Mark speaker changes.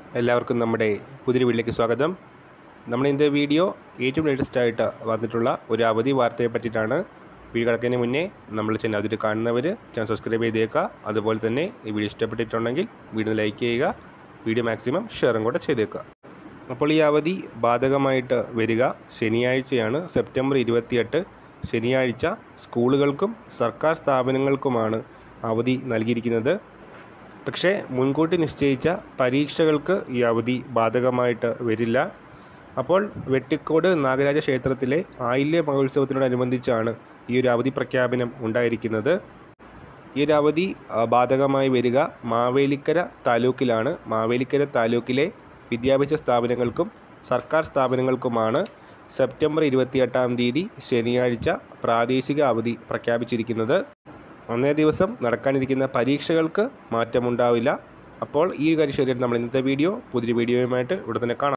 Speaker 1: എല്ലാവർക്കും നമ്മുടെ പുതിയ വീട്ടിലേക്ക് സ്വാഗതം നമ്മൾ ഇന്നത്തെ വീഡിയോ ഏറ്റവും ലേറ്റസ്റ്റ് ആയിട്ട് വന്നിട്ടുള്ള ഒരു അവധി വാർത്തയെ പറ്റിയിട്ടാണ് വീഡിയോ കിടക്കുന്നതിന് മുന്നേ നമ്മൾ ചാനൽ അതിൽ കാണുന്നവർ ചാനൽ സബ്സ്ക്രൈബ് ചെയ്തേക്കുക അതുപോലെ തന്നെ ഈ വീഡിയോ ഇഷ്ടപ്പെട്ടിട്ടുണ്ടെങ്കിൽ വീഡിയോ ലൈക്ക് ചെയ്യുക വീഡിയോ മാക്സിമം ഷെയറും കൂടെ ചെയ്തേക്കുക അപ്പോൾ ഈ അവധി ബാധകമായിട്ട് വരിക ശനിയാഴ്ചയാണ് സെപ്റ്റംബർ ഇരുപത്തിയെട്ട് ശനിയാഴ്ച സ്കൂളുകൾക്കും സർക്കാർ സ്ഥാപനങ്ങൾക്കുമാണ് അവധി നൽകിയിരിക്കുന്നത് പക്ഷേ മുൻകൂട്ടി നിശ്ചയിച്ച പരീക്ഷകൾക്ക് ഈ അവധി ബാധകമായിട്ട് വരില്ല അപ്പോൾ വെട്ടിക്കോട് നാഗരാജ ക്ഷേത്രത്തിലെ ആയില്യ മഹോത്സവത്തിനോടനുബന്ധിച്ചാണ് ഈ ഒരു അവധി പ്രഖ്യാപനം ഉണ്ടായിരിക്കുന്നത് ഈ ഒരു അവധി ആ, ബാധകമായി വരിക മാവേലിക്കര താലൂക്കിലാണ് മാവേലിക്കര താലൂക്കിലെ വിദ്യാഭ്യാസ സ്ഥാപനങ്ങൾക്കും സർക്കാർ സ്ഥാപനങ്ങൾക്കുമാണ് സെപ്റ്റംബർ ഇരുപത്തിയെട്ടാം തീയതി ശനിയാഴ്ച പ്രാദേശിക അവധി പ്രഖ്യാപിച്ചിരിക്കുന്നത് അന്നേ ദിവസം നടക്കാനിരിക്കുന്ന പരീക്ഷകൾക്ക് മാറ്റമുണ്ടാവില്ല അപ്പോൾ ഈ ഒരു കാര്യം ശരിയായിട്ട് നമ്മൾ ഇന്നത്തെ വീഡിയോ പുതിയ വീഡിയോയുമായിട്ട് ഉടൻ തന്നെ കാണാം